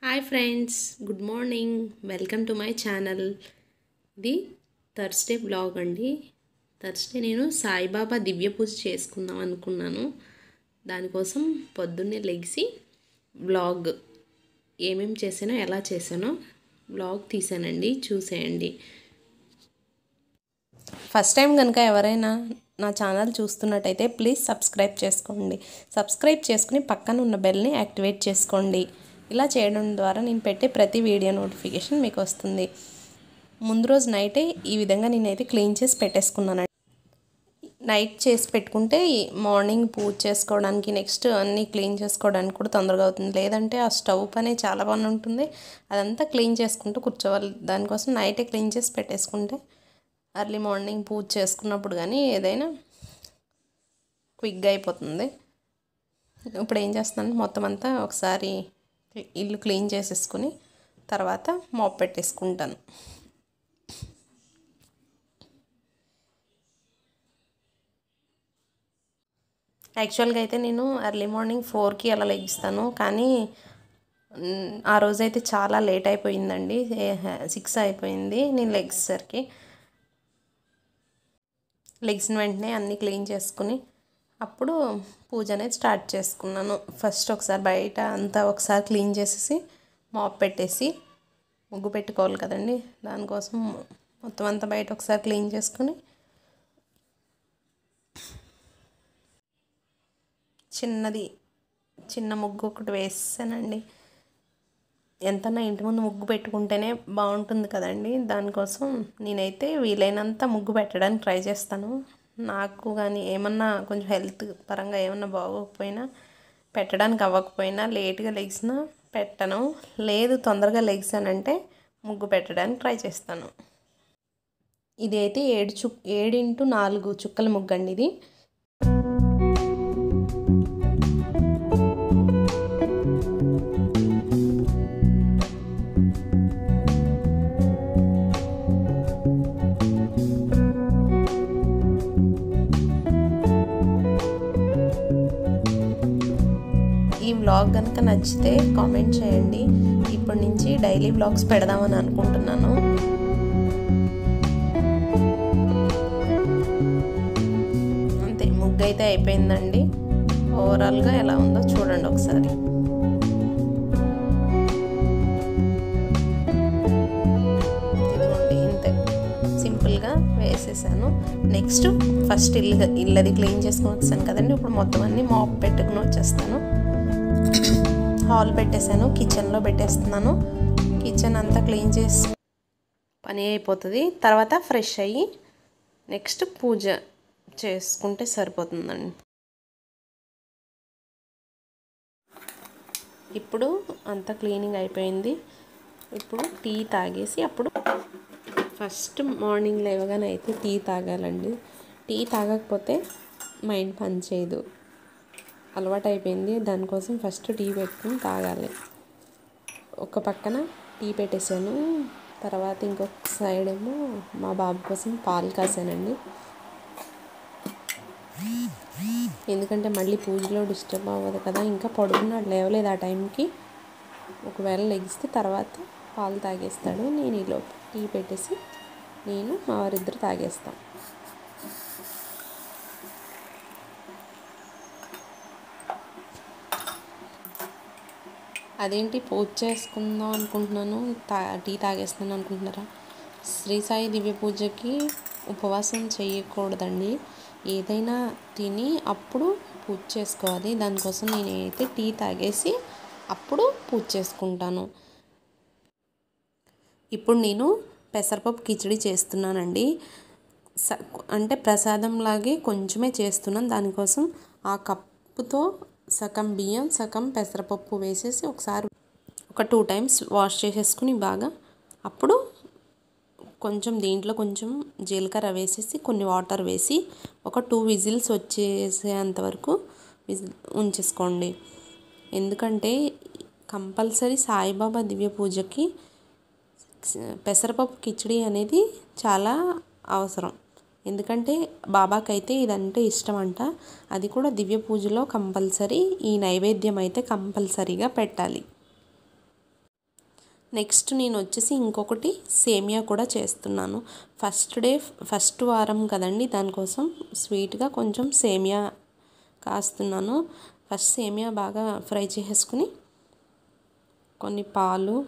hi friends good morning welcome to my channel ఇది Thursday blog అండి Thursday నేను సాయిబాబా దివ్య పూజ చేసుకుందాం అనుకున్నాను దానికోసం పొద్దున్నే లెగిసి బ్లాగ్ ఏమేమి చేశానో ఎలా చేశానో బ్లాగ్ తీసానండి చూసేయండి ఫస్ట్ టైం కనుక ఎవరైనా నా ఛానల్ చూస్తున్నట్టయితే ప్లీజ్ సబ్స్క్రైబ్ చేసుకోండి సబ్స్క్రైబ్ చేసుకుని పక్కన ఉన్న బెల్ని యాక్టివేట్ చేసుకోండి ఇలా చేయడం ద్వారా నేను పెట్టే ప్రతి వీడియో నోటిఫికేషన్ మీకు వస్తుంది ముందు రోజు నైటే ఈ విధంగా నేనైతే క్లీన్ చేసి పెట్టేసుకున్నాను నైట్ చేసి పెట్టుకుంటే మార్నింగ్ పూజ చేసుకోవడానికి నెక్స్ట్ అన్నీ క్లీన్ చేసుకోవడానికి కూడా తొందరగా అవుతుంది లేదంటే ఆ స్టవ్ పనే చాలా పని ఉంటుంది అదంతా క్లీన్ చేసుకుంటూ కూర్చోవాలి దానికోసం నైటే క్లీన్ చేసి పెట్టేసుకుంటే అర్లీ మార్నింగ్ పూజ చేసుకున్నప్పుడు కానీ ఏదైనా క్విక్గా అయిపోతుంది ఇప్పుడు ఏం చేస్తున్నాను మొత్తం అంతా ఒకసారి ఇల్లు క్లీన్ చేసేసుకుని తర్వాత మాప్ పెట్టేసుకుంటాను యాక్చువల్గా అయితే నేను ఎర్లీ మార్నింగ్ ఫోర్కి అలా లెగిస్తాను కానీ ఆ రోజైతే చాలా లేట్ అయిపోయిందండి సిక్స్ అయిపోయింది నేను లెగ్సేసరికి లెగ్సిన వెంటనే అన్నీ క్లీన్ చేసుకుని అప్పుడు పూజ అనేది స్టార్ట్ చేసుకున్నాను ఫస్ట్ ఒకసారి బయట అంతా ఒకసారి క్లీన్ చేసేసి మాప్ పెట్టేసి ముగ్గు పెట్టుకోవాలి కదండి దానికోసం మొత్తం అంతా బయట ఒకసారి క్లీన్ చేసుకుని చిన్నది చిన్న ముగ్గు ఒకటి వేసానండి ఎంతన్నా ఇంటి ముందు ముగ్గు పెట్టుకుంటేనే బాగుంటుంది కదండి దానికోసం నేనైతే వీలైనంత ముగ్గు పెట్టడానికి ట్రై చేస్తాను నాకు కానీ ఏమన్నా కొంచెం హెల్త్ పరంగా ఏమన్నా బాగోకపోయినా పెట్టడానికి అవ్వకపోయినా లేట్గా లెగిసినా పెట్టను లేదు తొందరగా లెగిసానంటే ముగ్గు పెట్టడానికి ట్రై చేస్తాను ఇది అయితే ఏడు చు ఏడింటూ నాలుగు చుక్కల ముగ్గు అండి ఇది ఈ వ్లాగ్ కనుక నచ్చితే కామెంట్ చేయండి ఇప్పటి నుంచి డైలీ వ్లాగ్స్ పెడదామని అనుకుంటున్నాను అంతే ముగ్గు అయితే అయిపోయిందండి ఓవరాల్గా ఎలా ఉందో చూడండి ఒకసారి ఇదిగోండి ఇంతే సింపుల్గా వేసేసాను నెక్స్ట్ ఫస్ట్ ఇల్లు ఇల్లది క్లీన్ చేసుకుని వచ్చాను కదండి ఇప్పుడు మొత్తం అన్ని మాప్ పెట్టుకుని వచ్చేస్తాను హాల్ పెట్టేశాను కిచెన్లో పెట్టేస్తున్నాను కిచెన్ అంతా క్లీన్ చేసి పని అయిపోతుంది తర్వాత ఫ్రెష్ అయ్యి నెక్స్ట్ పూజ చేసుకుంటే సరిపోతుందండి ఇప్పుడు అంతా క్లీనింగ్ అయిపోయింది ఇప్పుడు టీ తాగేసి అప్పుడు ఫస్ట్ మార్నింగ్ లేవగానే అయితే టీ తాగాలండి టీ తాగకపోతే మైండ్ పని చేయదు అలవాటు అయిపోయింది దానికోసం ఫస్ట్ టీ పెట్టుకుని తాగాలి ఒక పక్కన టీ పెట్టేశాను తర్వాత ఇంకొక సైడ్ ఏమో మా బాబు కోసం పాలు కాసానండి ఎందుకంటే మళ్ళీ పూజలో డిస్టర్బ్ అవ్వదు కదా ఇంకా పడుకున్నాడు లేవలేదు ఆ టైంకి ఒకవేళ లెగిస్తే తర్వాత పాలు తాగేస్తాడు నేను ఈలోపు టీ పెట్టేసి నేను మా వారిద్దరు తాగేస్తాం అదేంటి పూజ చేసుకుందాం అనుకుంటున్నాను తా టీ తాగేస్తున్నాను అనుకుంటున్నారా శ్రీ సాయి దివ్య పూజకి ఉపవాసం చేయకూడదండి ఏదైనా తిని అప్పుడు పూజ చేసుకోవాలి దానికోసం నేనైతే టీ తాగేసి అప్పుడు పూజ చేసుకుంటాను ఇప్పుడు నేను పెసరపప్పు కిచడి చేస్తున్నానండి అంటే ప్రసాదంలాగే కొంచెమే చేస్తున్నాను దానికోసం ఆ కప్పుతో సగం బియ్యం సగం పెసరపప్పు వేసేసి ఒకసారి ఒక టూ టైమ్స్ వాష్ చేసేసుకుని బాగా అప్పుడు కొంచెం దీంట్లో కొంచెం జీలకర్ర వేసేసి కొన్ని వాటర్ వేసి ఒక టూ విజిల్స్ వచ్చేసేంత వరకు విజిల్ ఉంచేసుకోండి ఎందుకంటే కంపల్సరీ సాయిబాబా దివ్య పూజకి పెసరపప్పు కిచడి అనేది చాలా అవసరం ఎందుకంటే బాబాకి అయితే ఇదంటే ఇష్టం అంట అది కూడా దివ్య పూజలో కంపల్సరీ ఈ నైవేద్యం అయితే కంపల్సరీగా పెట్టాలి నెక్స్ట్ నేను వచ్చేసి ఇంకొకటి సేమియా కూడా చేస్తున్నాను ఫస్ట్ డే ఫస్ట్ వారం కదండి దానికోసం స్వీట్గా కొంచెం సేమియా కాస్తున్నాను ఫస్ట్ సేమియా బాగా ఫ్రై చేసుకుని కొన్ని పాలు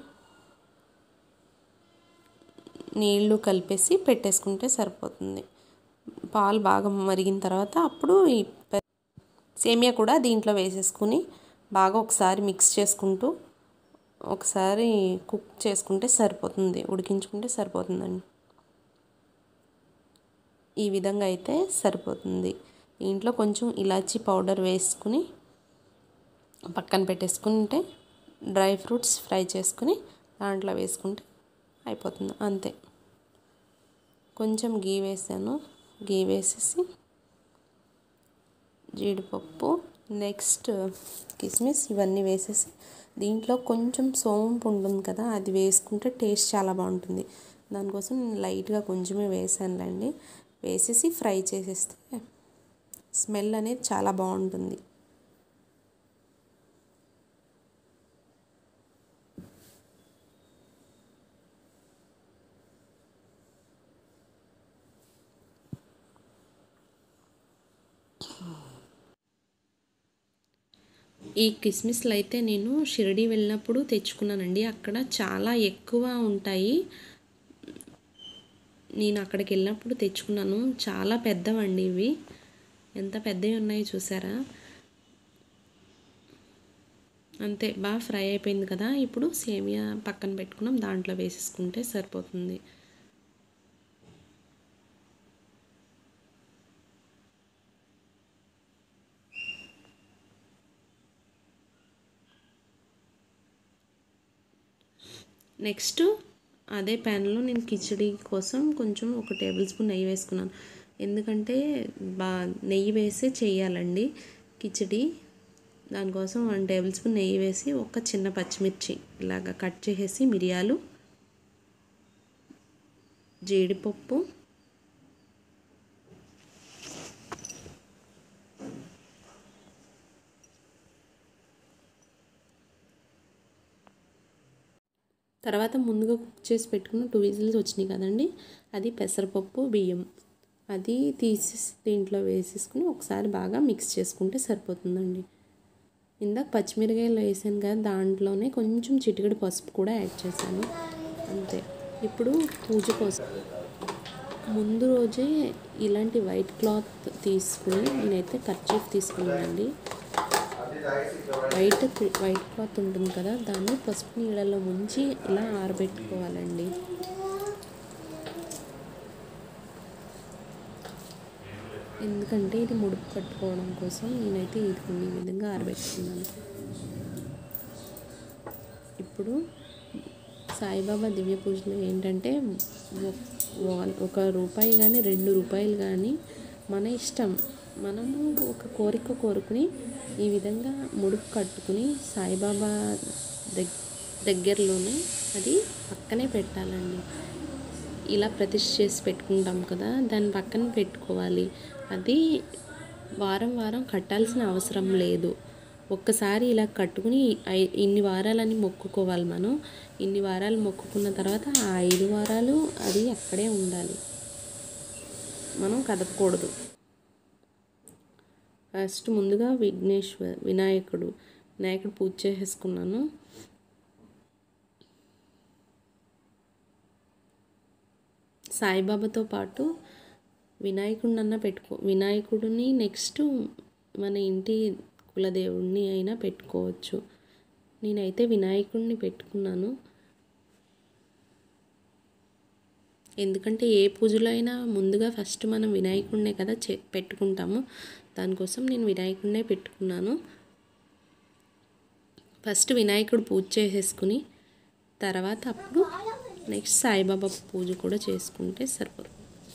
నీళ్లు కలిపేసి పెట్టేసుకుంటే సరిపోతుంది పాలు బాగా మరిగిన తర్వాత అప్పుడు ఈ సేమియా కూడా దీంట్లో వేసేసుకుని బాగా ఒకసారి మిక్స్ చేసుకుంటూ ఒకసారి కుక్ చేసుకుంటే సరిపోతుంది ఉడికించుకుంటే సరిపోతుందండి ఈ విధంగా అయితే సరిపోతుంది దీంట్లో కొంచెం ఇలాచీ పౌడర్ వేసుకుని పక్కన పెట్టేసుకుంటే డ్రై ఫ్రూట్స్ ఫ్రై చేసుకుని దాంట్లో వేసుకుంటే అయిపోతుంది అంతే కొంచెం గీ వేసాను గీ వేసేసి జీడిపప్పు నెక్స్ట్ కిస్మిస్ ఇవన్నీ వేసేసి దీంట్లో కొంచెం సోంపు ఉంటుంది కదా అది వేసుకుంటే టేస్ట్ చాలా బాగుంటుంది దానికోసం నేను లైట్గా కొంచెమే వేసానులేండి వేసేసి ఫ్రై చేసేస్తే స్మెల్ అనేది చాలా బాగుంటుంది ఈ కిస్మిస్లు అయితే నేను షిరిడి వెళ్ళినప్పుడు తెచ్చుకున్నానండి అక్కడ చాలా ఎక్కువ ఉంటాయి నేను అక్కడికి వెళ్ళినప్పుడు తెచ్చుకున్నాను చాలా పెద్దవండి ఇవి ఎంత పెద్దవి ఉన్నాయో చూసారా అంతే బాగా ఫ్రై అయిపోయింది కదా ఇప్పుడు సేమియా పక్కన పెట్టుకున్నాం దాంట్లో వేసేసుకుంటే సరిపోతుంది నెక్స్ట్ అదే ప్యాన్లో నేను కిచడీ కోసం కొంచెం ఒక టేబుల్ స్పూన్ నెయ్యి వేసుకున్నాను ఎందుకంటే బా నెయ్యి వేసి చేయాలండి కిచడీ దానికోసం వన్ టేబుల్ స్పూన్ నెయ్యి వేసి ఒక చిన్న పచ్చిమిర్చి ఇలాగ కట్ చేసేసి మిరియాలు జీడిపప్పు తర్వాత ముందుగా కుక్ చేసి పెట్టుకున్న టూ విజిల్స్ వచ్చినాయి కదండి అది పెసరపప్పు బియ్యం అది తీసి దీంట్లో వేసేసుకుని ఒకసారి బాగా మిక్స్ చేసుకుంటే సరిపోతుందండి ఇందాక పచ్చిమిరకాయలు వేసాను కదా దాంట్లోనే కొంచెం చిటికెడు పసుపు కూడా యాడ్ చేశాను అంతే ఇప్పుడు పూజ కోసం ముందు రోజే ఇలాంటి వైట్ క్లాత్ తీసుకుని నేనైతే కర్చీఫ్ తీసుకున్నానండి వైట్ వైట్ క్లాత్ ఉంటుంది కదా దాన్ని పసుపు నీళ్ళలో ముంచి ఇలా ఆరబెట్టుకోవాలండి ఎందుకంటే ఇది ముడుపు కట్టుకోవడం కోసం నేనైతే ఇది ఈ విధంగా ఆరబెట్టుకున్నాను ఇప్పుడు సాయిబాబా దివ్య పూజలో ఏంటంటే ఒక రూపాయి కానీ రెండు రూపాయలు కానీ మన ఇష్టం మనము ఒక కోరిక కోరుకుని ఈ విధంగా ముడుపు కట్టుకుని సాయిబాబా దగ్ దగ్గరలోనే అది పక్కనే పెట్టాలండి ఇలా ప్రతిష్ఠ చేసి పెట్టుకుంటాం కదా దాని పక్కన పెట్టుకోవాలి అది వారం వారం కట్టాల్సిన అవసరం లేదు ఒక్కసారి ఇలా కట్టుకుని ఇన్ని వారాలని మొక్కుకోవాలి మనం ఇన్ని వారాలు మొక్కుకున్న తర్వాత ఆ ఐదు వారాలు అది అక్కడే ఉండాలి మనం కదపకూడదు ఫస్ట్ ముందుగా విఘ్నేశ్వర్ వినాయకుడు వినాయకుడు పూజ చేసేసుకున్నాను సాయిబాబాతో పాటు వినాయకుడినన్నా పెట్టుకో వినాయకుడిని నెక్స్ట్ మన ఇంటి కులదేవుడిని అయినా పెట్టుకోవచ్చు నేనైతే వినాయకుడిని పెట్టుకున్నాను ఎందుకంటే ఏ పూజలో అయినా ముందుగా ఫస్ట్ మనం వినాయకుడినే కదా చే పెట్టుకుంటాము దానికోసం నేను వినాయకుడినే పెట్టుకున్నాను ఫస్ట్ వినాయకుడు పూజ చేసేసుకుని తర్వాత అప్పుడు నెక్స్ట్ సాయిబాబా పూజ కూడా చేసుకుంటే సరిపోతుంది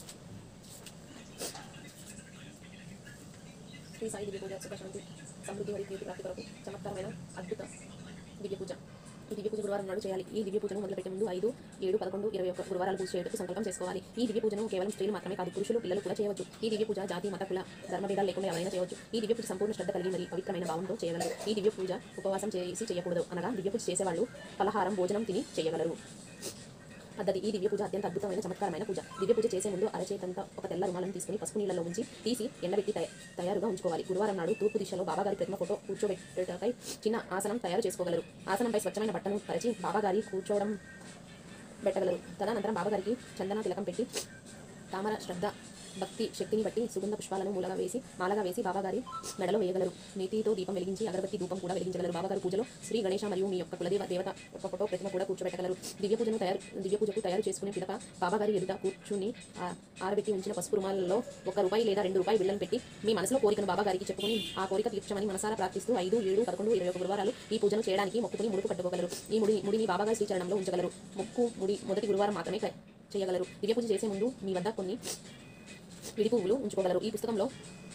శ్రీ సాయి దివ్య పూజ సుఖశాంతి సమృద్ధి మరియు కీర్తి ప్రాప్తి కొరకు చమత్కారమైన అద్భుత దివ్య పూజ ఈ దివ్య పూజ గురువారం నాడు చేయాలి ఈ దివ్య పూజను మొదలుపెట్టే ముందు ఐదు ఏడు పదకొండు ఇరవై ఒక్క గురువారాలు పూజ చేయడానికి సంకల్పం చేసుకోవాలి ఈ దివ్య పూజను కేవలం స్త్రీలు మాత్రమే కాదు పురుషులు పిల్లలు కూడా చేయవచ్చు ఈ దివ్య పూజ జాతి మత కుల ధర్మభేదాలు లేకుండా ఎవరైనా చేయవచ్చు ఈ దివ్య పూజ సంపూర్ణ శ్రద్ధ కలిగి మరియు పవిత్రమైన భావంతో చేయగలరు ఈ దివ్య పూజ ఉపవాసం చేసి చేయకూడదు అనగా దివ్య పూజ చేసేవాళ్ళు పలహారం భోజనం తిని చేయగలరు పద్ధతి ఈ దివ్య పూజ అత్యంత అద్భుతమైన చమత్కారమైన పూజ దివ్య పూజ చేసే ముందు అరచేతంత ఒక తెల్ల రుమాలను తీసుకుని పసుపు నీళ్ళలో ఉంచి తీసి ఎండబెట్టి తయ- తయారుగా ఉంచుకోవాలి గురువారం నాడు తూర్పు దిశలో బాబాగారి ప్రతిమ ఫోటో కూర్చోబెట్టేటపై చిన్న ఆసనం తయారు చేసుకోగలరు ఆసనంపై స్వచ్ఛమైన బట్టను పరిచి బాబాగారి కూర్చోవడం పెట్టగలరు తదనంతరం బాబాగారికి చందన తిలకం పెట్టి తామర శ్రద్ధ భక్తి శక్తిని బట్టి సుగంధ పుష్పాలను మూలగా వేసి మాలగా వేసి బాబాగారి మెడలో వేయగలరు నీతితో దీపం వెలిగించి అగరబత్తి ధూపం కూడా వెలిగించగలరు బాబాగారి పూజలో శ్రీ గణేష మరియు మీ యొక్క కులదేవ దేవత ఒక ఫోటో ప్రతిమ కూడా కూర్చోబెట్టగలరు దివ్య పూజను తయారు దివ్య పూజకు తయారు చేసుకునే పిదప బాబాగారి ఎదుట కూర్చుని ఆ ఆరబెట్టి ఉంచిన పసుపు రుమాలలో ఒక రూపాయి లేదా రెండు రూపాయి బిళ్ళను పెట్టి మీ మనసులో కోరికను బాబాగారికి చెప్పుకుని ఆ కోరిక తీర్చమని మనసారా ప్రార్థిస్తూ ఐదు ఏడు పదకొండు ఇరవై ఒక గురువారాలు ఈ పూజను చేయడానికి మొక్కుకుని ముడుపు కట్టుకోగలరు ఈ ముడి ముడిని బాబాగారి శ్రీచరణంలో ఉంచగలరు మొక్కు ముడి మొదటి గురువారం మాత్రమే క- చేయగలరు దివ్య పూజ చేసే ముందు మీ వద్ద కొన్ని విడి పువ్వులు ఉంచుకోగలరు ఈ పుస్తకంలో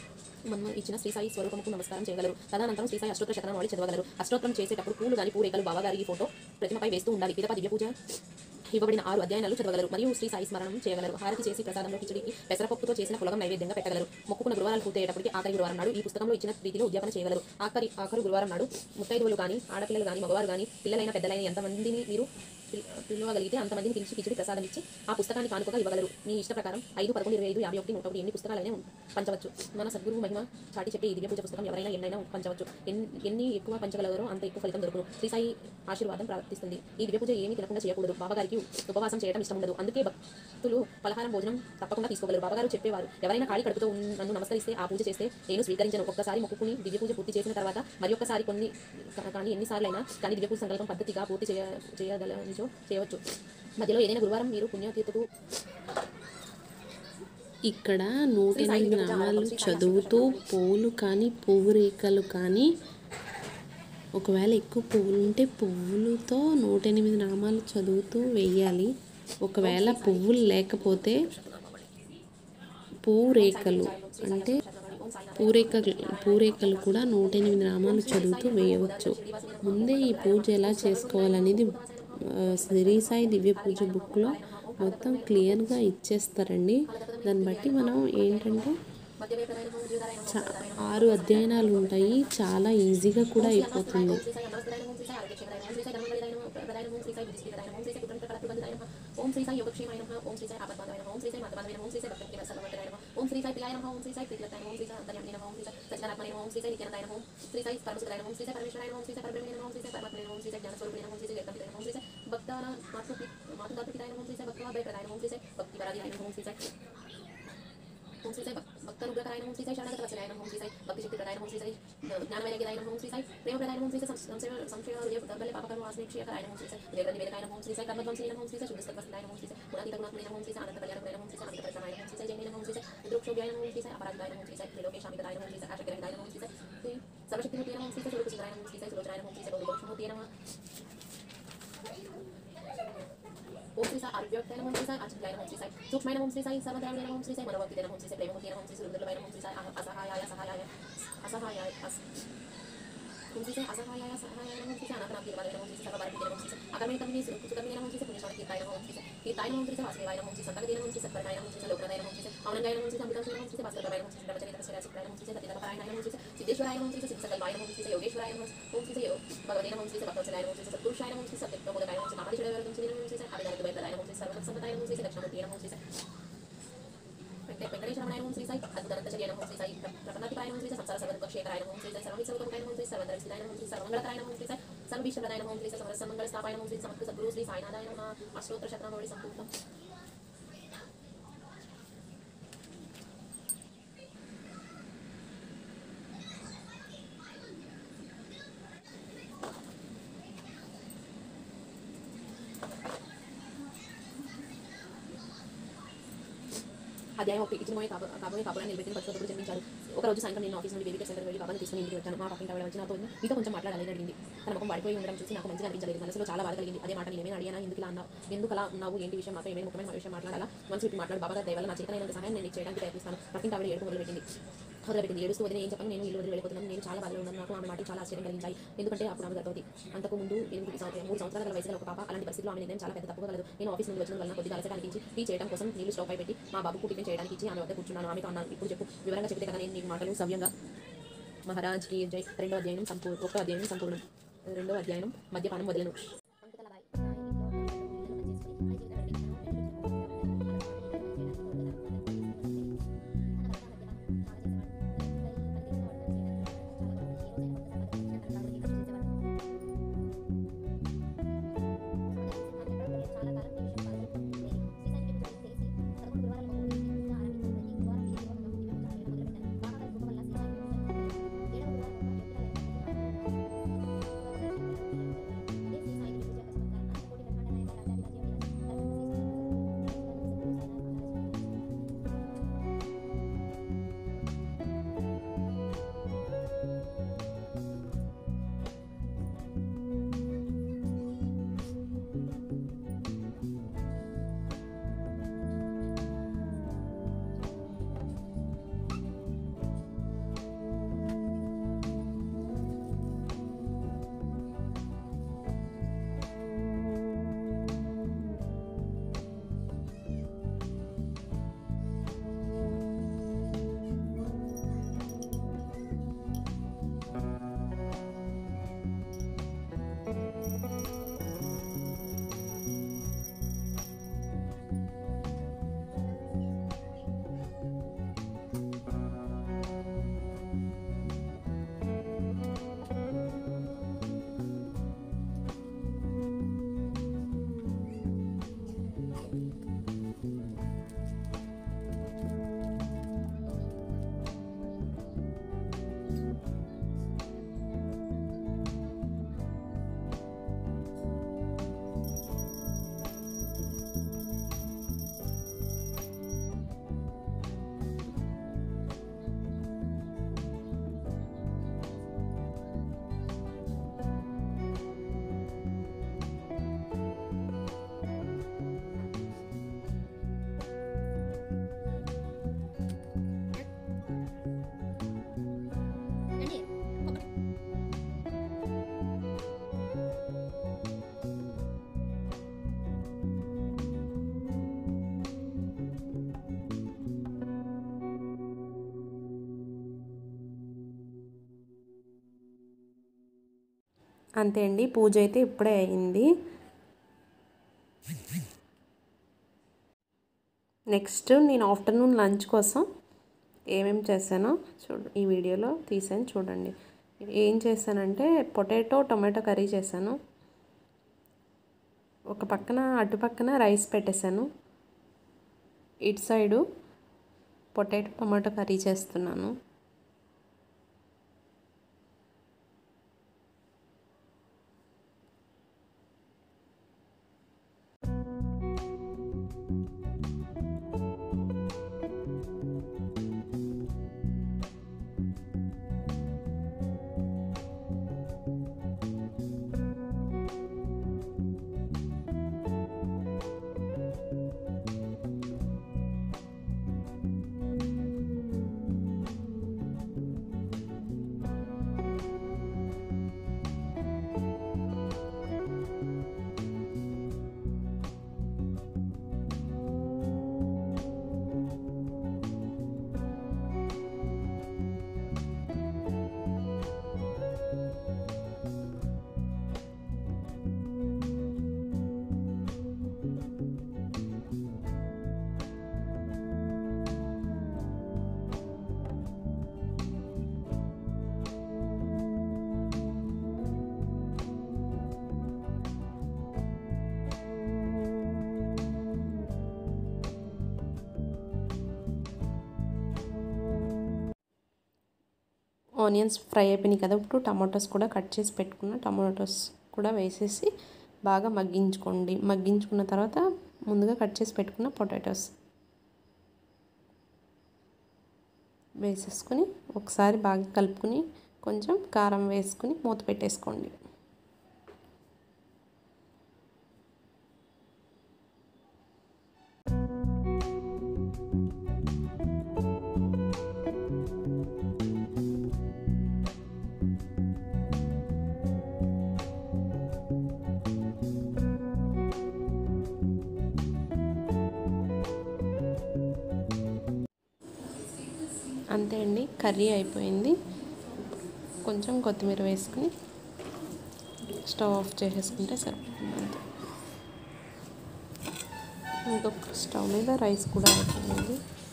మనం ఇచ్చిన శ్రీ సాయి స్వరూపముకు నమస్కారం చేయగలరు తదనంతరం శ్రీ సాయి అష్టోత్తర శతనామావళి చదవగలరు అష్టోత్తరం చేసేటప్పుడు పూలు గాని పూరేకలు బాబాగారి ఫోటో ప్రతిమపై వేస్తూ ఉండాలి పిదప దివ్య పూజ ఇవ్వబడిన ఆరు అధ్యాయాలు చదవగలరు మరియు శ్రీ సాయి స్మరణం చేయగలరు హారతి చేసి ప్రసాదంలో కిచడికి పెసరపప్పుతో చేసిన పులగం నైవేద్యంగా పెట్టగలరు మొక్కుకున్న గురువారాలు పూర్తయ్యేటప్పటికి ఆఖరి గురువారం నాడు ఈ పుస్తకంలో ఇచ్చిన రీతిలో ఉద్యాపన చేయగలరు ఆఖరి ఆఖరి గురువారం నాడు ముత్తైదువులు కానీ ఆడపిల్లలు కానీ మగవారు కానీ పిల్లలైన పెద్దలైన ఎంతమందిని మీరు పిల్- పిలవగలిగితే అంతమందిని పిలిచి కిచిడి ప్రసాదం ఇచ్చి ఆ పుస్తకాన్ని కానుకగా ఇవ్వగలరు మీ ఇష్ట ప్రకారం ఐదు పదకొండు ఇరవై ఐదు యాభై ఒకటి నూట ఒకటి ఎన్ని పుస్తకాలైనా పంచవచ్చు మన సద్గురువు మహిమ చాటి చెప్పే ఈ దివ్య పూజ పుస్తకం ఎవరైనా ఎన్నైనా పంచవచ్చు ఎన్- ఎన్ని ఎక్కువ పంచగలరో అంత ఎక్కువ ఫలితం దొరుకును శ్రీ సాయి ఆశీర్వాదం ప్రార్థిస్తుంది ఈ దివ్య పూజ ఏమీ తినకుండా చేయకూడదు బాబాగారికి ఉపవాసం చేయడం ఇష్టం ఉండదు అందుకే భక్తులు పలహారం భోజనం తప్పకుండా తీసుకోగలరు బాబాగారు చెప్పేవారు ఎవరైనా ఖాళీ కడుపుతో ఉన్న- నన్ను నమస్కరిస్తే ఆ పూజ చేస్తే నేను స్వీకరించను ఒక్కసారి మొక్కుకుని దివ్య పూజ పూర్తి చేసిన తర్వాత మరి ఒక్కసారి కొన్ని కా- కానీ ఎన్నిసార్లు అయినా కానీ దివ్య పూజ సంకల్పం పద్ధతిగా పూర్తి చేయ చేయగలనిచో చేయవచ్చు మధ్యలో ఏదైనా గురువారం మీరు పుణ్యతీర్థకు ఇక్కడ నూట ఎనిమిది నామాలు చదువుతూ పువ్వులు కానీ పువ్వు రేఖలు కానీ ఒకవేళ ఎక్కువ పువ్వులు ఉంటే పువ్వులతో నూట ఎనిమిది నామాలు చదువుతూ వెయ్యాలి ఒకవేళ పువ్వులు లేకపోతే పువ్వు రేఖలు అంటే పూరేకలు పూరేకలు కూడా నూట ఎనిమిది నామాలు చదువుతూ వేయవచ్చు ముందే ఈ పూజ ఎలా చేసుకోవాలనేది ఆ, శ్రీ సాయి దివ్య పూజ బుక్లో మొత్తం క్లియర్గా ఇచ్చేస్తారండి దాన్ని బట్టి మనం ఏంటంటే చా ఆరు అధ్యయనాలు ఉంటాయి చాలా ఈజీగా కూడా అయిపోతుంది ఓం శ్రీ సాయి యోగక్షేమాయ నమః ఓం శ్రీ సాయి ఆపద్బాంధవాయ నమః ఓం శ్రీ సాయి మతబాంధవాయ నమః ఓం శ్రీ సాయి భక్తి సర్వవర్తనాయ నమః ఓం శ్రీ సాయి పిలాయ నమః ఓం శ్రీ సాయి ప్రీతిలతాయ నమః ఓం శ్రీ సాయి అంతర్యామిని నమః ఓం శ్రీ సాయి సచ్చిదాత్మనే నమః ఓం శ్రీ సాయి నిత్యానందాయ నమః ఓం శ్రీ సాయి పరమసుదాయ నమః ఓం శ్రీ సాయి పరమేశ్వరాయ నమః ఓం శ్రీ సాయి పరబ్రహ్మణే నమః ఓం శ్రీ సాయి పరమాత్మనే నమః ఓం శ్రీ సాయి జ్ఞానస్వరూపిణే నమః ఓం శ్రీ సాయి జగదంబికాయ నమః ఓం శ్రీ సాయి భక్తాన మాతృ మాతృదాతృపితాయ నమః ఓం శ్రీ సాయి భక్తవాభయప్రదాయ నమః ఓం శ్రీ సాయి భక్తివరాధికాయ నమః ఓం శ్రీ సాయి ఓం శ్రీ సాయి భక్తనుగ్రహరాయ నమః ఓం శ్రీ సాయి శరణగతవత్సలాయ నమః ఓం శ్రీ సాయి భక్తి శక్తి ప్రదాయ నమః ఓం శ్రీ సాయి జ్ఞానవైరాగ్యదాయ నమః ఓం శ్రీ సాయి ప్రేమ ప్రదాయ నమః ఓం శ్రీ సాయి సంశయ సంశయ హృదయ దర్బల్య పాపకర్మ వాసనేక్షయకరాయ నమః ఓం శ్రీ సాయి దేవత నివేదకాయ నమః ఓం శ్రీ సాయి కర్మధ్వంసిని నమః ఓం శ్రీ సాయి శుద్ధస్తత్వస్థాయ నమః ఓం శ్రీ సాయి గుణాతీత గుణాత్మనే నమః ఓం శ్రీ సాయి అనంత కళ్యాణకరాయ నమః ఓం శ్రీ సాయి అనంత పరిక్రమాయ నమః ఓం శ్రీ సాయి జైనే నమః ఓం శ్రీ సాయి రుద్రోక్షోభ్యాయ నమః ఓం శ్రీ సాయి అపరాధికాయ నమః ఓం శ్రీ సాయి త్రిలోకేశామికరాయ నమః ఓం శ్రీ సాయి ఆశగ్రహితాయ నమః ఓం శ్రీ సాయి సర్వశక్తిమూర్తి నమః ఓం శ్రీ సాయి స్వరూపసుందరాయ నమః ఓం శ్రీ సాయి సులోచనాయ నమః ఓం శ్రీ సాయి బహుభక్షమూర్తి నమః ఓం శ్రీ సాయి ఆరోగ్యోక్తాయ నమః ఓం శ్రీ సాయి అచిత్యాయ నమః ఓం శ్రీ సాయి సూక్ష్మాయ నమః ఓం శ్రీ సాయి సర్వద్రావిడే నమః ఓం శ్రీ సాయి మనోభక్తిదే నమః ఓం శ్రీ సాయి ప్రేమమూర్తి నమః ఓం శ్రీ సాయి రుద్రలవాయ నమః ఓం శ్రీ సాయి అసహాయాయ సహాయాయ అసహాయాయ అస- ఓం శ్రీ సాయి అసహాయాయ సహాయాయ నమః ఓం శ్రీ సాయి అనాథనాథ తీర్థవాయ నమః ఓం శ్రీ సాయి సర్వభారతీయ నమః ఓం శ్రీ సాయి అకర్మే కర్మే సుకర్మే నమః ఓం శ్రీ సాయి పుణ్యశ్రవణ కీర్తాయ నమః ఓం శ్రీ సాయి కీర్తాయ నమః ఓం శ్రీ సాయి వాసుదేవాయ నమః ఓం శ్రీ సాయి సంతకదే నమః ఓం శ్రీ సత్పరాయ నమః ఓం శ్రీ సాయి లోకనాయ నమః ఓం శ్రీ సాయి ఔనంగాయ నమః ఓం శ్రీ సాయి అమృతాంశ నమః ఓం శ్రీ సాయి భాస్కరరాయ నమః ఓం శ్రీ సాయి ప్రచలిత ప్రసరాయ చిత్రాయ నమః ఓం శ్రీ సాయి సత్యధర్మపరాయణాయ నమః ఓం శ్రీ సాయి సిద్ధేశ్వరాయ నమః ఓం శ్రీ సాయి సిద్ధసకల్వాయ నమః ఓం శ్రీ సాయి యోగేశ్వరాయ నమః ఓం శ్రీ సాయి భగవతే నమః ఓం శ్రీ సాయి భక్తవత్సలాయ నమః ఓం శ్రీ సాయి సత్పురుషాయ నమః ఓం శ్రీ సాయి సత్యప్రమోదకాయ నమః ఓం శ్రీ కామాదిశుడాయ నమః ఓం శ్రీ నమః ఓం శ్రీ సాయి అభిధాన ద్వైతదాయ నమః ఓం శ్రీ సాయి సర్వసంపదాయ నమః ఓం శ్రీ సాయి దక్షిణామూర్తి నమః ఓం శ్రీ సాయి వెంకట- వెంకటేశ్వరమణాయ నమః ఓం శ్రీ సాయి అద్భుతానంతచర్య నమః ఓం శ్రీ సాయి ప్రపన్నాతిపాయ నమః ఓం శ్రీ సాయి సంసార సర్వదుఃఖక్షేకరాయ నమః ఓం శ్రీ సాయి సర్వమిత్సర్వకముకాయ నమః ఓం శ్రీ సాయి సర్వధర్మస్థితాయ నమః ఓం శ్రీ సాయి సర్వమంగళకరాయ నమః ఓం శ్రీ సాయి సర్వభీష్టప్రదాయ నమః ఓం శ్రీ సాయి సమరసమంగళ స్థాపాయ నమః ఓం శ్రీ సమర్థ సద్గురు శ్రీ సాయినాథాయ నమః అష్టోత్తర శతనామావళి సంపూర్ణం అధ్యాయం ఒకటి ఇచ్చిన మోయే కాబో- కాబోయే కాపురాన్ని నిలబెట్టిన పక్షుడు జన్మించారు ఒక రోజు సాయంత్రం నేను ఆఫీస్ నుండి బేబీ సెంటర్ వెళ్ళి బాబాని తీసుకుని ఇంటికి వచ్చాను మా పక్కన ఆవిడ వచ్చి నాతో మీతో కొంచెం మాట్లాడాలి అని అడిగింది తన ముఖం వాడిపోయి ఉండడం చూసి నాకు మంచిగా అనిపించలేదు మనసులో చాలా బాధ కలిగింది అదే మాట నేనేమైనా అడిగానా ఎందుకు ఇలా అన్నావు ఎందుకు అలా ఉన్నావు ఏంటి విషయం నాతో ఏమైనా ముఖ్యమైన విషయం మాట్లాడాలా మనసు విప్పి మాట్లాడు బాబా దయవల్ల నా చేతనైనంత సహాయం నేను నీకు చేయడానికి ప్రయత్నిస్తాను పక్కింటి ఆవిడ ఏడుపు మొదలుపెట్టింది మొదలుపెట్టింది ఏడుస్తూ వదిన ఏం చెప్పను నేను ఇల్లు వదిలి వెళ్ళిపోతున్నాను నేను చాలా బాధలో ఉన్నాను నాకు ఆమె మాటలు చాలా ఆశ్చర్యం కలిగించాయి ఎందుకంటే అప్పుడు ఆమె గర్భవతి అంతకు ముందు ఎనిమిది సంవత్సరాలు మూడు సంవత్సరాల గల వయసు గల ఒక పాప అలాంటి పరిస్థితిలో ఆమె నిర్ణయం చాలా పెద్ద తప్పుగా కలదు నేను ఆఫీస్ నుండి వచ్చిన వలన కొద్దిగా అలసట అనిపించి టీ చేయడం కోసం నీళ్లు స్టవ్ పై పెట్టి మా బాబుకు టిఫిన్ చేయడానికి ఇచ్చి ఆమె వద్ద కూర్చున్నాను ఆమెతో అన్నాను ఇప్పుడు చెప్పు వివరంగా చెప్తే కదా నేను నీ మాటలు సవ్యంగా మహారాజ్ కి జై రెండో అధ్యాయం సంపూర్ణ ఒక్క అధ్యాయం సంపూర్ణం రెండో అధ్యాయం మద్యపానం మొదలను అంతే అండి పూజ అయితే ఇప్పుడే అయింది నెక్స్ట్ నేను ఆఫ్టర్నూన్ లంచ్ కోసం ఏమేమి చేశానో చూడు ఈ వీడియోలో తీసాను చూడండి ఏం చేశానంటే పొటాటో టొమాటో కర్రీ చేశాను ఒక పక్కన అటు పక్కన రైస్ పెట్టేశాను ఇటు సైడు పొటాటో టొమాటో కర్రీ చేస్తున్నాను ఆనియన్స్ ఫ్రై అయిపోయినాయి కదా ఇప్పుడు టమాటోస్ కూడా కట్ చేసి పెట్టుకున్న టమాటోస్ కూడా వేసేసి బాగా మగ్గించుకోండి మగ్గించుకున్న తర్వాత ముందుగా కట్ చేసి పెట్టుకున్న పొటాటోస్ వేసేసుకుని ఒకసారి బాగా కలుపుకుని కొంచెం కారం వేసుకుని మూత పెట్టేసుకోండి అంతే అండి కర్రీ అయిపోయింది కొంచెం కొత్తిమీర వేసుకుని స్టవ్ ఆఫ్ చేసేసుకుంటే సరిపోతుంది అంతే ఇంకొక స్టవ్ మీద రైస్ కూడా అయిపోయింది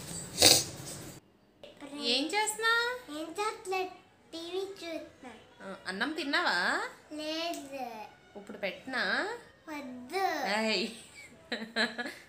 ఏం చేస్తున్నా ఏం చాక్లెట్ టీవీ చూస్తున్నా అన్నం తిన్నావా లేదు ఇప్పుడు పెట్టినా వద్దు ఏయ్